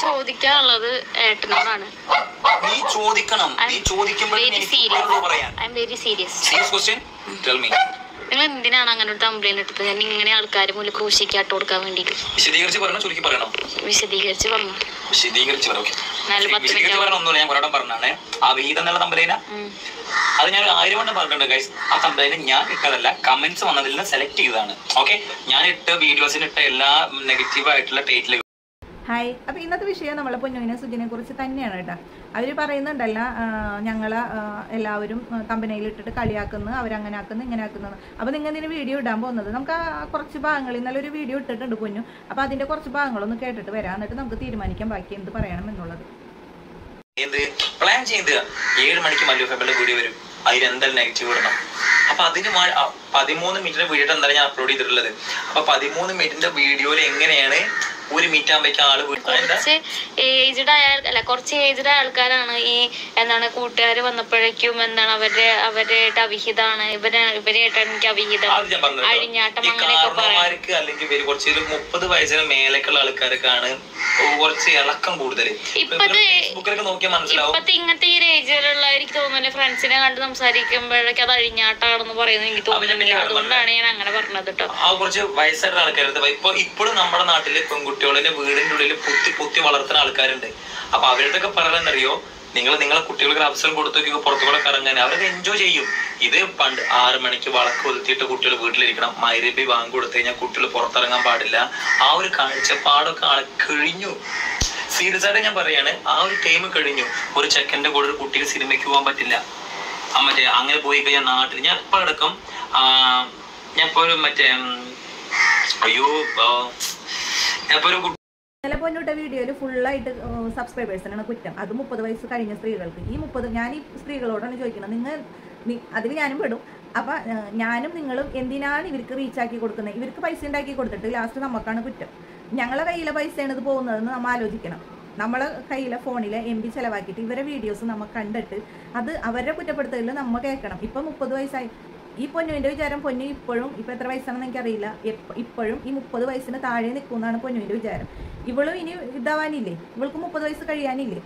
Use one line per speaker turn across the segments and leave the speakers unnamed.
ചോദിക്കാനുള്ളത് ഏട്ടനോടാണ്
നീ ചോദിക്കണം നീ ചോദിക്കുമ്പോഴേ
വെരി
എനിക്ക്
സീരിയസ്
ഉത്തരം പറയാൻ
I am very serious
serious question tell me
നിങ്ങൾ എന്തിനാണ് അങ്ങനെ ഒരു കംപ്ലൈന്റ് ഇട്ടത് ഞാൻ ഇങ്ങനെ ആൾക്കാർ മുന്നിൽ ക്രൂശിക്കാട്ട് കൊടുക്കാൻ വേണ്ടിയിട്ട്
വിശദീകരിച്ച് പറയണം ചുരുക്കി പറയണം
വിശദീകരിച്ച് പറഞ്ഞു
വിശദീകരിച്ച് പറയാം ഓക്കെ
നാല് പത്ത്
വിശദീകരിച്ച്
മിനിറ്റ്
പറയണം ഒന്നുമില്ല ഞാൻ ഒരിടം പറഞ്ഞാണ് ആ വീതം എന്നുള്ള തമ്പലേന
ഉം.
അത് ഞാൻ ആയിരം വണ്ണം പറഞ്ഞിട്ടുണ്ട് ഗൈസ് ആ തമ്പലേന ഞാൻ ഇട്ടതല്ല കമന്റ്സ് വന്നതിൽ നിന്ന് സെലക്ട് ചെയ്തതാണ് ഓക്കെ ഞാൻ ഇട്ട വീഡിയോസിന് ഇട്ട എല്ലാ നെഗറ്റീവ് ആയിട്ടുള്ള ടൈറ്റിൽ
ഹായ് അപ്പോൾ ഇന്നത്തെ വിഷയം നമ്മളെ പൊന്നുവിനെ സുജിനെ കുറിച്ച് തന്നെയാണ് കേട്ടോ അവർ പറയുന്നുണ്ടല്ല ഞങ്ങൾ എല്ലാവരും കമ്പനിയിൽ ഇട്ടിട്ട് കളിയാക്കുന്നു അവരങ്ങനെ ആക്കുന്നു ഇങ്ങനെ ആക്കുന്നത് അപ്പോൾ നിങ്ങൾ ഇതിന് വീഡിയോ ഇടാൻ പോകുന്നത് നമുക്ക് ആ കുറച്ച് ഭാഗങ്ങൾ ഇന്നലെ ഒരു വീഡിയോ ഇട്ടിട്ടുണ്ട് പൊന്നു അപ്പോൾ അതിൻ്റെ കുറച്ച് ഭാഗങ്ങളൊന്ന് കേട്ടിട്ട് വരാം എന്നിട്ട് നമുക്ക് തീരുമാനിക്കാം ബാക്കി എന്ത് പറയണം എന്നുള്ളത്
എന്ത് പ്ലാൻ ചെയ്ത് ഏഴ് മണിക്ക് മല്ലു ഫെബിളിന്റെ വീഡിയോ വരും അതിൽ എന്തായാലും നെഗറ്റീവ് ഇടണം അപ്പൊ അതിന് മ- ആ പതിമൂന്ന് മിനിറ്റിന്റെ വീഡിയോ എന്തായാലും ഞാൻ അപ്ലോഡ് ചെയ്തിട്ടുള്ളത് അപ്പൊ പതിമൂന്ന് മിനിറ്റിന്റെ വീഡിയോയിൽ എങ്ങനെയാണ് ഒരു മിനിറ്റ് ആകുമ്പോഴേക്കും ആള് വീ- എന്താ
കുറച്ച് ഏജ്ഡ് ആയ അല്ല കുറച്ച് ഏജ്ഡ് ആയ ആൾക്കാരാണ് ഈ എന്താണ് കൂട്ടുകാർ വന്നപ്പോഴേക്കും എന്താണ് അവരുടെ അവരുടെ അവിഹിതാണ് ഇവരെ ഇവരായിട്ട് എനിക്ക് അവിഹിതം
അത് ഞാൻ പറഞ്ഞത്
അഴിഞ്ഞാട്ടം
ഈ
അങ്ങനെയൊക്കെ പറയാം
കാരണന്മാർക്ക് അല്ലെങ്കിൽ ഇവര് കുറച്ച് ഒരു മുപ്പത് വയസ്സിന് മേലേക്കുള്ള ആൾക്കാർക്കാണ് കുറച്ച് ഇളക്കം കൂടുതൽ
ഇപ്പത്തെ-
ഫേസ്ബുക്കിലൊക്കെ നോക്കിയാൽ മനസ്സിലാവും
ഇപ്പത്തെ ഇങ്ങനത്തെ ഈ ഒരു ഏജിലുള്ള എനിക്ക് തോന്നുന്നില്ല ഫ്രണ്ട്സിനെ കണ്ട് സംസാരിക്കുമ്പോഴേക്കും അത് അഴിഞ്ഞാട്ടാണെന്ന് പറയുന്നത് എനിക്ക് തോന്നുന്നില്ല അതുകൊണ്ടാണ് ഞാൻ അങ്ങനെ പറഞ്ഞത് കേട്ടോ
ആ കുറച്ച് വയസ്സായിട്ടുള്ള ആൾക്കാരുണ്ട് ഇപ്പൊ ഇപ്പോഴും നമ്മുടെ നാട്ടില് പെൺകുട്ടികളെ വീടിന്റെ ഉള്ളിൽ പുത്തി പുത്തി വളർത്തുന്ന ആൾക്കാരുണ്ട് അപ്പൊ അവരുടെ ഒക്കെ പറയുന്നറിയോ നിങ്ങൾ നിങ്ങളെ കുട്ടികൾക്ക് ഒരു അവസരം കൊടുത്തു പുറത്തു കൂടെ കറങ്ങാൻ അവരൊക്കെ എൻജോയ് ചെയ്യും ഇത് പണ്ട് ആറ് മണിക്ക് വളക്ക് ഒതുത്തിയിട്ട് കുട്ടികൾ വീട്ടിലിരിക്കണം മൈരബി വാങ്ങി കൊടുത്തു കഴിഞ്ഞാൽ കുട്ടികൾ പുറത്തിറങ്ങാൻ പാടില്ല ആ ഒരു കാഴ്ചപ്പാടൊക്കെ ആളെ കഴിഞ്ഞു സീരിയസ് ആയിട്ട് ഞാൻ പറയാണ് ആ ഒരു ടൈം കഴിഞ്ഞു ഒരു ചെക്കന്റെ കൂടെ ഒരു കുട്ടിക്ക് സിനിമയ്ക്ക് പോകാൻ പറ്റില്ല ആ മറ്റേ അങ്ങനെ പോയി കഴിഞ്ഞാൽ നാട്ടിൽ ഞാൻ ഇപ്പൊ അടക്കം ആ, ഞാൻ ഇപ്പൊ ഒരു മറ്റേ ഉം, അയ്യോ ആ, ഞാൻ ഇപ്പൊ ഒരു കുട്ടി
ഇന്നലെ പൊന്നിട്ട വീഡിയോയിൽ ഫുള്ളായിട്ട് സബ്സ്ക്രൈബേഴ്സിനാണ് കുറ്റം അത് മുപ്പത് വയസ്സ് കഴിഞ്ഞ സ്ത്രീകൾക്ക് ഈ മുപ്പത് ഞാൻ ഈ സ്ത്രീകളോടാണ് ചോദിക്കുന്നത് നിങ്ങൾ അതിൽ ഞാനും പെടും അപ്പം ഞാനും നിങ്ങളും എന്തിനാണ് ഇവർക്ക് റീച്ച് ആക്കി കൊടുക്കുന്നത് ഇവർക്ക് പൈസ ഉണ്ടാക്കി കൊടുത്തിട്ട് ലാസ്റ്റ് നമുക്കാണ് കുറ്റം ഞങ്ങളെ കയ്യിലെ പൈസയാണ് ഇത് പോകുന്നതെന്ന് നമ്മൾ ആലോചിക്കണം നമ്മളെ കയ്യിലെ ഫോണിലെ എം ബി ചിലവാക്കിയിട്ട് ഇവരെ വീഡിയോസ് നമ്മൾ കണ്ടിട്ട് അത് അവരുടെ കുറ്റപ്പെടുത്തലിൽ നമ്മൾ കേൾക്കണം ഇപ്പം മുപ്പത് വയസ്സായി ഈ പൊന്നുവിന്റെ വിചാരം പൊന്നു ഇപ്പോഴും ഇപ്പൊ എത്ര വയസ്സാണെന്ന് എനിക്കറിയില്ല എപ്പ- ഇപ്പോഴും ഈ മുപ്പത് വയസ്സിന് താഴെ നിൽക്കുമെന്നാണ് പൊന്നുവിന്റെ വിചാരം ഇവളും ഇനി ഇതാവാനില്ലേ ഇവൾക്ക് മുപ്പത് വയസ്സ് കഴിയാനില്ലേ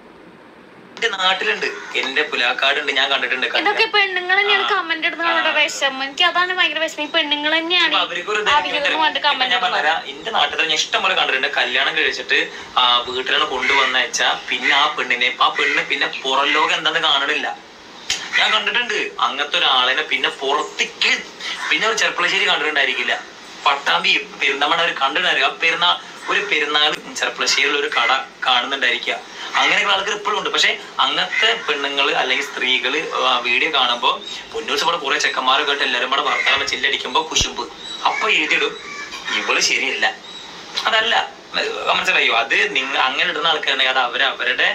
എന്റെ നാട്ടിലുണ്ട് എന്റെ പുലാക്കാടുണ്ട് ഞാൻ കണ്ടിട്ടുണ്ട്
ഇതൊക്കെ പെണ്ണുങ്ങൾ തന്നെയാണ് കമന്റ് ഇടുന്നവരുടെ വിഷമം എനിക്ക് അതാണ് ഭയങ്കര വിഷമം ഈ പെണ്ണുങ്ങൾ തന്നെയാണ്
അപ്പൊ അവർക്കൊരു ഇത്
അവിഹിതം എന്ന് പറഞ്ഞിട്ട്
ഇപ്പൊ
കമന്റ്
ഞാൻ പറഞ്ഞുതരാം എന്റെ നാട്ടിൽ ഞാൻ ഇഷ്ടം പോലെ കണ്ടിട്ടുണ്ട് കല്യാണം കഴിച്ചിട്ട് ആ വീട്ടിലാണ് കൊണ്ടുവന്നയച്ചാ പിന്നെ ആ പെണ്ണിനെ ആ പെണ്ണ് പിന്നെ പുറം ലോകം എന്താന്ന് കാണണില്ല ഞാൻ കണ്ടിട്ടുണ്ട് അങ്ങനത്തെ ഒരാളിനെ പിന്നെ പുറത്തേക്ക് പിന്നെ ഒരു ചെർപ്പളശ്ശേരി കണ്ടിട്ടുണ്ടായിരിക്കില്ല പട്ടാമ്പി പെരുന്തമണ ഒരു കണ്ടിട്ടുണ്ടായിരിക്കും ആ പെരുന്നാൾ ഒരു പെരുന്നാൾ ചെർപ്പളശ്ശേരിയിൽ ഒരു കട കാണുന്നുണ്ടായിരിക്കുക അങ്ങനെയുള്ള ആൾക്കാർ ഇപ്പോഴും ഉണ്ട് പക്ഷെ അങ്ങനത്തെ പെണ്ണുങ്ങള് അല്ലെങ്കിൽ സ്ത്രീകള് വീഡിയോ കാണുമ്പോ പൊന്നൂസ് ഇവിടെ കുറെ ചെക്കന്മാരൊക്കെ ആയിട്ട് എല്ലാവരും കൂടെ വർത്തമാനം ചില്ലടിക്കുമ്പോ കുശുമ്പ് അപ്പൊ എഴുതിയിടും ഇവള് ശരിയല്ല അതല്ല മനസ്സിലായോ അത് നിങ്ങൾ അങ്ങനെ ഇടുന്ന ആൾക്കാരുണ്ടെങ്കിൽ അത് അവര് അവരുടെ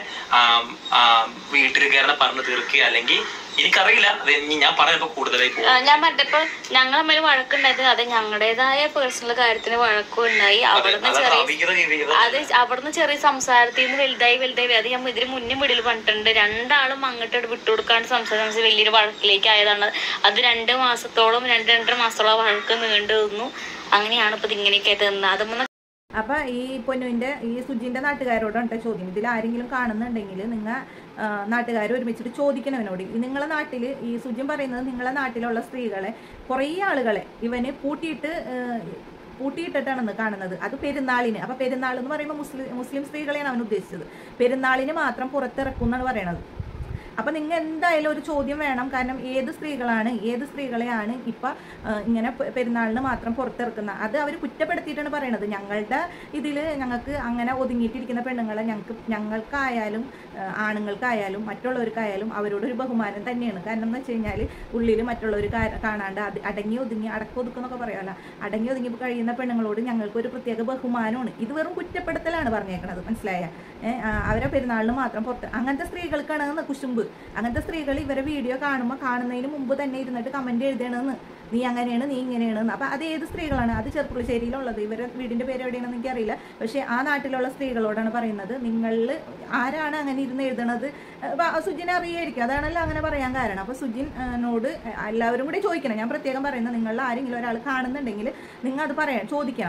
വീട്ടുകാരനെ പറഞ്ഞു തീർക്കുക അല്ലെങ്കിൽ എനിക്കറിയില്ല അത് ഇനി ഞാൻ പറയുമ്പോ കൂടുതലായി പോകും
ആ, ഞാൻ പറഞ്ഞപ്പോ ഞങ്ങൾ തമ്മിൽ വഴക്കുണ്ടായത് അത് ഞങ്ങളുടേതായ പേഴ്സണൽ കാര്യത്തിന് വഴക്കും ഉണ്ടായി അവിടുന്ന്
അതാണ്
ചെറിയ
അവിഹിത ജീവിതം
അത് അവിടുന്ന് ചെറിയ സംസാരത്തിൽ നിന്ന് വലുതായി വലുതായി അത് ഞാൻ ഇതിന് മുന്നേ വീട്ടിൽ പറഞ്ഞിട്ടുണ്ട് രണ്ടാളും അങ്ങോട്ട് വിട്ടുകൊടുക്കാണ്ട് സംസാരിച്ച് വലിയൊരു വഴക്കിലേക്ക് ആയതാണ് അത് രണ്ട് മാസത്തോളം രണ്ട് രണ്ടര മാസത്തോളം ആ വഴക്ക് നീണ്ടു നിന്നു അങ്ങനെയാണ് ഇപ്പൊ ഇതിങ്ങനെയൊക്കെ ആയിട്ട് നിന്നത് അതുമ്പോൾ
അപ്പൊ ഈ പൊന്നുവിന്റെ ഈ സുജിന്റെ നാട്ടുകാരോടാണ് ട്ടോ ചോദ്യം ഇതിൽ ആരെങ്കിലും കാണുന്നുണ്ടെങ്കിൽ നിങ്ങൾ നാട്ടുകാർ ഒരുമിച്ചിട്ട് ചോദിക്കണം ഇവനോട് ഈ നിങ്ങളെ നാട്ടിൽ ഈ സുജിൻ പറയുന്നത് നിങ്ങളെ നാട്ടിലുള്ള സ്ത്രീകളെ കുറേ ആളുകളെ ഇവന് പൂട്ടിയിട്ട് ആ, പൂട്ടിയിട്ടിട്ടാണെന്ന് കാണുന്നത് അത് പെരുന്നാളിന് അപ്പൊ പെരുന്നാൾ എന്ന് പറയുമ്പോൾ മുസ്ലിം മുസ്ലിം സ്ത്രീകളെയാണ് അവൻ ഉദ്ദേശിച്ചത് പെരുന്നാളിന് മാത്രം പുറത്തിറക്കും എന്നാണ് പറയണത് അപ്പൊ നിങ്ങൾ എന്തായാലും ഒരു ചോദ്യം വേണം കാരണം ഏത് സ്ത്രീകളാണ് ഏത് സ്ത്രീകളെയാണ് ഇപ്പൊ ആ, ഇങ്ങനെ പെ- പെരുന്നാളിന് മാത്രം പുറത്തിറക്കുന്നത് അത് അവർ കുറ്റപ്പെടുത്തിയിട്ടാണ് പറയണത് ഞങ്ങളുടെ ഇതിൽ ഞങ്ങൾക്ക് അങ്ങനെ ഒതുങ്ങിയിട്ടിരിക്കുന്ന പെണ്ണുങ്ങളെ ഞങ്ങൾക്ക് ഞങ്ങൾക്കായാലും ആ, ആണുങ്ങൾക്കായാലും മറ്റുള്ളവർക്കായാലും അവരോടൊരു ബഹുമാനം തന്നെയാണ് കാരണം എന്ന് വെച്ച് കഴിഞ്ഞാൽ ഉള്ളിൽ മറ്റുള്ളവർ കാണാണ്ട് അത് അടങ്ങി ഒതുങ്ങി അടക്കം ഒതുക്കുന്നൊക്കെ പറയാമല്ലോ അടങ്ങി ഒതുങ്ങി കഴിയുന്ന പെണ്ണുങ്ങളോട് ഞങ്ങൾക്ക് ഒരു പ്രത്യേക ബഹുമാനമാണ് ഇത് വെറും കുറ്റപ്പെടുത്തലാണ് പറഞ്ഞേക്കണത് മനസ്സിലായ ഏഹ് ആ, അവരെ പെരുന്നാളിന് മാത്രം പുറത്ത് അങ്ങനത്തെ സ്ത്രീകൾക്കാണ് കുശുമ്പ് അങ്ങനത്തെ സ്ത്രീകൾ ഇവരെ വീഡിയോ കാണുമ്പോൾ കാണുന്നതിന് മുമ്പ് തന്നെ ഇരുന്നിട്ട് കമന്റ് എഴുതണമെന്ന് നീ അങ്ങനെയാണ് നീ ഇങ്ങനെയാണ് അപ്പൊ അത് ഏത് സ്ത്രീകളാണ് അത് ചെറുപ്പുളശ്ശേരിയിലുള്ളത് ഇവരെ വീടിന്റെ പേര് എവിടെയാണെന്ന് എനിക്കറിയില്ല പക്ഷെ ആ നാട്ടിലുള്ള സ്ത്രീകളോടാണ് പറയുന്നത് നിങ്ങളിൽ ആരാണ് അങ്ങനെ ഇരുന്ന് എഴുതണത് അപ്പൊ ആ സുജിനെ അറിയായിരിക്കും അതാണല്ലോ അങ്ങനെ പറയാൻ കാരണം അപ്പൊ സുജിൻ ആ, നോട് എല്ലാവരും കൂടി ചോദിക്കണം ഞാൻ പ്രത്യേകം പറയുന്നത് നിങ്ങളിൽ ആരെങ്കിലും ഒരാൾ കാണുന്നുണ്ടെങ്കിൽ നിങ്ങൾ അത് പറയാം ചോദിക്കണം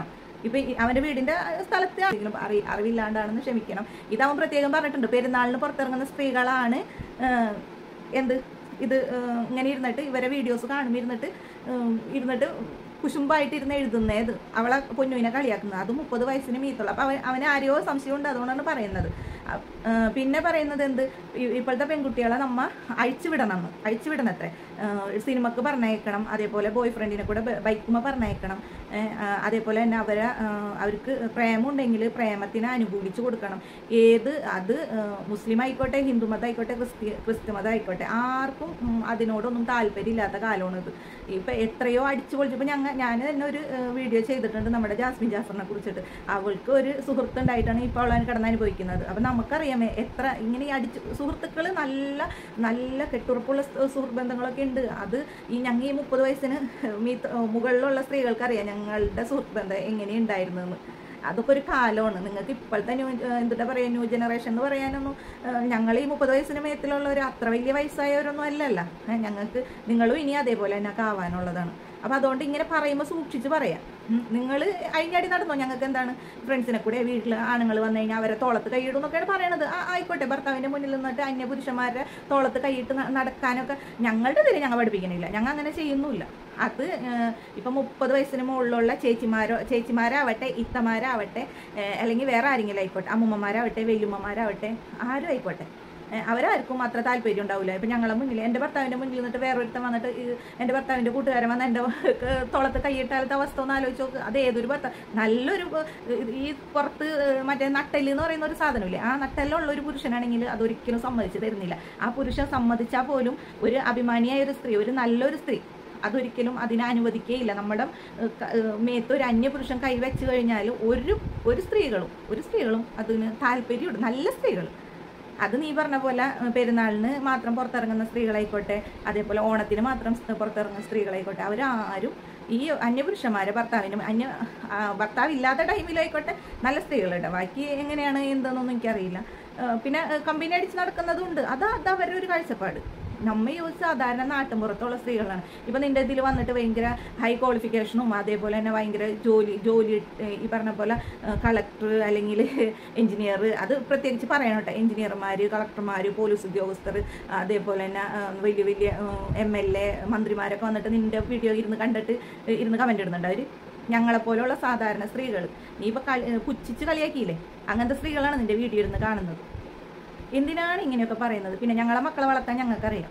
ഇപ്പൊ ഈ അവന്റെ വീടിന്റെ സ്ഥലത്ത് ആണെങ്കിലും അറി അറിവില്ലാണ്ടാണെന്ന് ക്ഷമിക്കണം ഇത് അവൻ പ്രത്യേകം പറഞ്ഞിട്ടുണ്ട് പെരുന്നാളിന് പുറത്തിറങ്ങുന്ന സ്ത്രീകളാണ് ആ, എന്ത് ഇത് ആ, ഇങ്ങനെ ഇരുന്നിട്ട് ഇവരെ വീഡിയോസ് കാണുമ്പോൾ ഇരുന്നിട്ട് ഉം, ഇരുന്നിട്ട് കുശുമ്പായിട്ട് ഇരുന്ന് എഴുതുന്നത് അവളെ പൊന്നുവിനെ കളിയാക്കുന്നത് അത് മുപ്പത് വയസ്സിന് മീത്തുള്ളൂ അപ്പൊ അവൻ അവന് ആരെയോ സംശയമുണ്ട് അതുകൊണ്ടാണ് പറയുന്നത് അ- ആ, പിന്നെ പറയുന്നത് എന്ത് ഇ- ഇപ്പോഴത്തെ പെൺകുട്ടികളെ നമ്മ അഴിച്ചു വിടണം എന്ന് അഴിച്ചു വിടണത്രേ ആ, സിനിമക്ക് പറഞ്ഞയക്കണം അതേപോലെ ബോയ് ഫ്രണ്ടിനെ കൂടെ ബൈക്കുമ്മ പറഞ്ഞയക്കണം ഏ, ആ, അതേപോലെ തന്നെ അവരെ ആ, അവർക്ക് പ്രേമുണ്ടെങ്കിൽ പ്രേമത്തിനെ അനുകൂലിച്ച് കൊടുക്കണം ഏത് അത് ആ, മുസ്ലിം ആയിക്കോട്ടെ ഹിന്ദു മതം ആയിക്കോട്ടെ ക്രിസ്ത്യ ക്രിസ്തു മതം ആയിക്കോട്ടെ ആർക്കും ഉം, അതിനോടൊന്നും താല്പര്യമില്ലാത്ത കാലമാണ് ഇത് ഇപ്പൊ എത്രയോ അടിച്ചു പൊളിച്ചപ്പോൾ ഞങ്ങൾ ഞാൻ തന്നെ ഒരു വീഡിയോ ചെയ്തിട്ടുണ്ട് നമ്മുടെ ജാസ്മിൻ ജാഫറിനെ കുറിച്ചിട്ട് അവൾക്ക് ഒരു സുഹൃത്ത് ഉണ്ടായിട്ടാണ് ഇപ്പോൾ അവൾ കിടന്ന് അനുഭവിക്കുന്നത് അപ്പം നമുക്കറിയാമേ എത്ര ഇങ്ങനെ ഈ അടിച്ചു സുഹൃത്തുക്കൾ നല്ല നല്ല കെട്ടുറപ്പുള്ള സ് സുഹൃത്ത് ബന്ധങ്ങളൊക്കെ ഉണ്ട് അത് ഈ ഞങ്ങൾ ഈ മുപ്പത് വയസ്സിന് മീത്ത മുകളിലുള്ള സ്ത്രീകൾക്കറിയാം ഞങ്ങളുടെ സുഹൃത്ത് ബന്ധം എങ്ങനെയുണ്ടായിരുന്നെന്ന് അതൊക്കെ ഒരു കാലമാണ് നിങ്ങൾക്ക് ഇപ്പോഴത്തെ ന്യൂ എന്താ പറയുക ന്യൂ ജനറേഷൻ എന്ന് പറയാനൊന്നും ഞങ്ങൾ ഈ മുപ്പത് വയസ്സിന് മേത്തിലുള്ളവർ അത്ര വലിയ വയസ്സായവരൊന്നും അല്ലല്ല ഏ, ഞങ്ങൾക്ക് നിങ്ങളും ഇനി അതേപോലെ തന്നെ ആവാനുള്ളതാണ് അപ്പോൾ അതുകൊണ്ട് ഇങ്ങനെ പറയുമ്പോൾ സൂക്ഷിച്ച് പറയാം നിങ്ങൾ അഴിഞ്ഞാടി നടന്നോ ഞങ്ങൾക്ക് എന്താണ് ഫ്രണ്ട്സിനെ കൂടെ വീട്ടിൽ ആണുങ്ങൾ വന്നു കഴിഞ്ഞാൽ അവരെ തോളത്ത് കൈയിടും എന്നൊക്കെയാണ് പറയണത് ആ, ആയിക്കോട്ടെ ഭർത്താവിൻ്റെ മുന്നിൽ നിന്നിട്ട് അന്യ പുരുഷന്മാരുടെ തോളത്ത് കൈയിട്ട് ന- നടക്കാനൊക്കെ ഞങ്ങളുടെ ഇതിൽ ഞങ്ങൾ പഠിപ്പിക്കണില്ല ഞങ്ങൾ അങ്ങനെ ചെയ്യുന്നുമില്ല അത് ഏഹ്, ഇപ്പം മുപ്പത് വയസ്സിന് മുകളിലുള്ള ചേച്ചിമാരോ ചേച്ചിമാരാവട്ടെ ഇത്തമാരാവട്ടെ ഏഹ്, അല്ലെങ്കിൽ വേറെ ആരെങ്കിലും ആയിക്കോട്ടെ അമ്മൂമ്മമാരാവട്ടെ വെല്ലുമ്മമാരാവട്ടെ ആരും ആയിക്കോട്ടെ ഏഹ്, അവരാർക്കും അത്ര താല്പര്യം ഉണ്ടാവില്ല ഇപ്പം ഞങ്ങളെ മുന്നിൽ എൻ്റെ ഭർത്താവിൻ്റെ മുന്നിൽ നിന്നിട്ട് വേറൊരുത്തൻ വന്നിട്ട് ഈ എൻ്റെ ഭർത്താവിൻ്റെ കൂട്ടുകാരൻ വന്ന് എൻ്റെ തോളത്ത് കൈയിട്ടാലത്തെ അവസ്ഥ ഒന്ന് ആലോചിച്ച് നോക്ക് അത് ഏതൊരു ഭർത്താവ് നല്ലൊരു ഏഹ്, ഈ പുറത്ത് ഏഹ്, മറ്റേ നട്ടെല്ല് എന്ന് പറയുന്ന ഒരു സാധനമില്ലേ ആ നട്ടെല്ലുള്ള ഒരു പുരുഷനാണെങ്കിൽ അതൊരിക്കലും സമ്മതിച്ച് തരുന്നില്ല ആ പുരുഷൻ സമ്മതിച്ചാൽ പോലും ഒരു അഭിമാനിയായ ഒരു സ്ത്രീ ഒരു നല്ലൊരു സ്ത്രീ അതൊരിക്കലും അതിനെ അനുവദിക്കുകയില്ല നമ്മുടെ ഏഹ്, ക- ഏഹ്, മേത്ത് ഒരു അന്യപുരുഷൻ കൈവച്ച് കഴിഞ്ഞാൽ ഒരു ഒരു സ്ത്രീകളും ഒരു സ്ത്രീകളും അതിന് താല്പര്യമുണ്ട് നല്ല സ്ത്രീകൾ അത് നീ പറഞ്ഞ പോലെ ഏഹ്, പെരുന്നാളിന് മാത്രം പുറത്തിറങ്ങുന്ന സ്ത്രീകളായിക്കോട്ടെ അതേപോലെ ഓണത്തിന് മാത്രം സ് പുറത്തിറങ്ങുന്ന സ്ത്രീകളായിക്കോട്ടെ അവരാരും ഈ അന്യപുരുഷന്മാരെ ഭർത്താവിനും അന്യ ആ, ഭർത്താവില്ലാത്ത ടൈമിലായിക്കോട്ടെ നല്ല സ്ത്രീകളുണ്ട് ബാക്കി എങ്ങനെയാണ് എന്തെന്നൊന്നും എനിക്കറിയില്ല ഏഹ്, പിന്നെ ഏഹ്, കമ്പനി അടിച്ച് നടക്കുന്നതുണ്ട് അത് അത് അവരുടെ ഒരു കാഴ്ചപ്പാട് നമ്മ ഈ ഒരു സാധാരണ നാട്ടിൻപുറത്തുള്ള സ്ത്രീകളാണ് ഇപ്പം നിന്റെ ഇതിൽ വന്നിട്ട് ഭയങ്കര ഹൈ ക്വാളിഫിക്കേഷനും അതേപോലെ തന്നെ ഭയങ്കര ജോലി ജോലി ഏഹ് ഈ പറഞ്ഞ പോലെ കളക്ടർ അല്ലെങ്കിൽ എഞ്ചിനീയർ അത് പ്രത്യേകിച്ച് പറയണം കേട്ടോ എഞ്ചിനീയർമാർ കളക്ടർമാർ പോലീസ് ഉദ്യോഗസ്ഥർ അതേപോലെ തന്നെ ആ, വലിയ വലിയ എം എൽ എ മന്ത്രിമാരൊക്കെ വന്നിട്ട് നിന്റെ വീഡിയോ ഇരുന്ന് കണ്ടിട്ട് ഇരുന്ന് കമൻ്റ് ഇടുന്നുണ്ട് അവർ ഞങ്ങളെപ്പോലെയുള്ള സാധാരണ സ്ത്രീകൾ നീ ഇപ്പോൾ കളി പുച്ഛിച്ച് കളിയാക്കിയില്ലേ അങ്ങനത്തെ സ്ത്രീകളാണ് നിന്റെ വീഡിയോ ഇരുന്ന് കാണുന്നത് എന്തിനാണ് ഇങ്ങനെയൊക്കെ പറയുന്നത് പിന്നെ ഞങ്ങളെ മക്കളെ വളർത്താൻ ഞങ്ങൾക്കറിയാം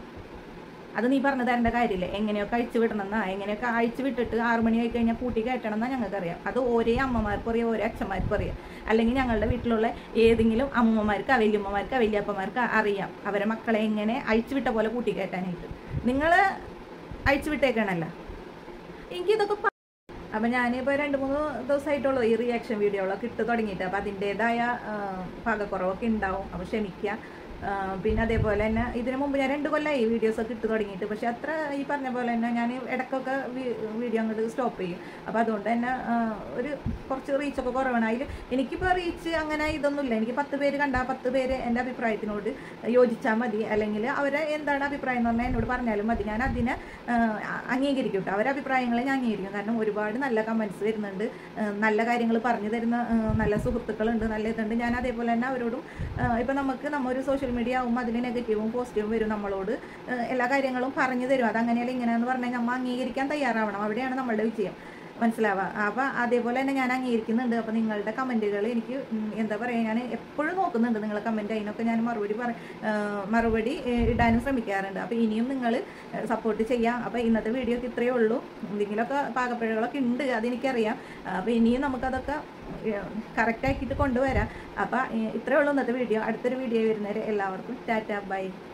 അത് നീ പറഞ്ഞു തരേണ്ട കാര്യമില്ലേ എങ്ങനെയൊക്കെ അഴിച്ചു വിടണമെന്നാ എങ്ങനെയൊക്കെ അഴിച്ചു വിട്ടിട്ട് ആറു മണി ആയി കഴിഞ്ഞാൽ പൂട്ടി കയറ്റണം എന്നാ ഞങ്ങൾക്കറിയാം അത് ഓരോ അമ്മമാർക്കും അറിയാം ഓരോ അച്ഛന്മാർക്കും അറിയാം അല്ലെങ്കിൽ ഞങ്ങളുടെ വീട്ടിലുള്ള ഏതെങ്കിലും അമ്മൂമ്മമാർക്ക് വല്യമ്മമാർക്ക് വല്യപ്പന്മാർക്ക് അറിയാം അവരെ മക്കളെ എങ്ങനെ അഴിച്ചു വിട്ട പോലെ കൂട്ടി കയറ്റാനായിട്ട് നിങ്ങൾ അഴിച്ചു വിട്ടേക്കണല്ല എനിക്കിതൊക്കെ പ- അപ്പം ഞാനിപ്പോൾ രണ്ട് മൂന്ന് ദിവസമായിട്ടുള്ളൂ ഈ റിയാക്ഷൻ വീഡിയോകളൊക്കെ ഇട്ട് തുടങ്ങിയിട്ട് അപ്പോൾ അതിൻ്റേതായ പാകക്കുറവൊക്കെ ഉണ്ടാവും അപ്പോൾ ക്ഷമിക്കുക ആ, പിന്നെ അതേപോലെ തന്നെ ഇതിനു മുമ്പ് ഞാൻ രണ്ട് കൊല്ലമായി വീഡിയോസ് ഒക്കെ ഇട്ട് തുടങ്ങിയിട്ട് പക്ഷെ അത്ര ഈ പറഞ്ഞ പോലെ തന്നെ ഞാൻ ഇടയ്ക്കൊക്കെ വീഡിയോ അങ്ങോട്ട് സ്റ്റോപ്പ് ചെയ്യും അപ്പോൾ അതുകൊണ്ട് തന്നെ ആ, ഒരു കുറച്ച് റീച്ചൊക്കെ കുറവാണ് അതിൽ എനിക്കിപ്പോൾ റീച്ച് അങ്ങനെ ഇതൊന്നുമില്ല എനിക്ക് പത്ത് പേര് കണ്ടാൽ പത്ത് പേര് എൻ്റെ അഭിപ്രായത്തിനോട് യോജിച്ചാൽ മതി അല്ലെങ്കിൽ അവരെ എന്താണ് അഭിപ്രായം എന്ന് പറഞ്ഞാൽ എന്നോട് പറഞ്ഞാലും മതി ഞാൻ അതിനെ ആ, അംഗീകരിക്കും കേട്ടോ അവരെ അഭിപ്രായങ്ങളെ ഞാൻ അംഗീകരിക്കും കാരണം ഒരുപാട് നല്ല കമൻസ് വരുന്നുണ്ട് ആ, നല്ല കാര്യങ്ങൾ പറഞ്ഞു തരുന്ന ആ, നല്ല സുഹൃത്തുക്കളുണ്ട് നല്ല ഇതുണ്ട് ഞാൻ അതേപോലെ തന്നെ അവരോടും ഇപ്പം നമുക്ക് നമ്മ ഒരു സോഷ്യൽ മീഡിയ ആകുമ്പോൾ അതിൽ നെഗറ്റീവും പോസിറ്റീവും വരും നമ്മളോട് ആ, എല്ലാ കാര്യങ്ങളും പറഞ്ഞു തരും അതങ്ങനെയല്ല ഇങ്ങനെയെന്ന് പറഞ്ഞാൽ നമ്മൾ അംഗീകരിക്കാൻ തയ്യാറാവണം അവിടെയാണ് നമ്മളുടെ വിജയം മനസ്സിലാവുക അപ്പം അതേപോലെ തന്നെ ഞാൻ അംഗീകരിക്കുന്നുണ്ട് അപ്പം നിങ്ങളുടെ കമൻറ്റുകൾ എനിക്ക് ഉം, എന്താ പറയുക ഞാൻ എപ്പോഴും നോക്കുന്നുണ്ട് നിങ്ങളെ കമൻറ്റ് അതിനൊക്കെ ഞാൻ മറുപടി പറ ആ, മറുപടി ഏ, ഇടാനും ശ്രമിക്കാറുണ്ട് അപ്പോൾ ഇനിയും നിങ്ങൾ സപ്പോർട്ട് ചെയ്യാം അപ്പോൾ ഇന്നത്തെ വീഡിയോക്ക് ഇത്രയേ ഉള്ളൂ എന്തെങ്കിലുമൊക്കെ പാകപ്പിഴകളൊക്കെ ഉണ്ട് അതെനിക്കറിയാം അപ്പോൾ ഇനിയും നമുക്കതൊക്കെ കറക്റ്റ് ആക്കിയിട്ട് കൊണ്ടുവരാം അപ്പോൾ ഇത്രയേ ഉള്ളൂ ഇന്നത്തെ വീഡിയോ അടുത്തൊരു വീഡിയോ വരുന്നവരെ എല്ലാവർക്കും ടാറ്റ ബൈ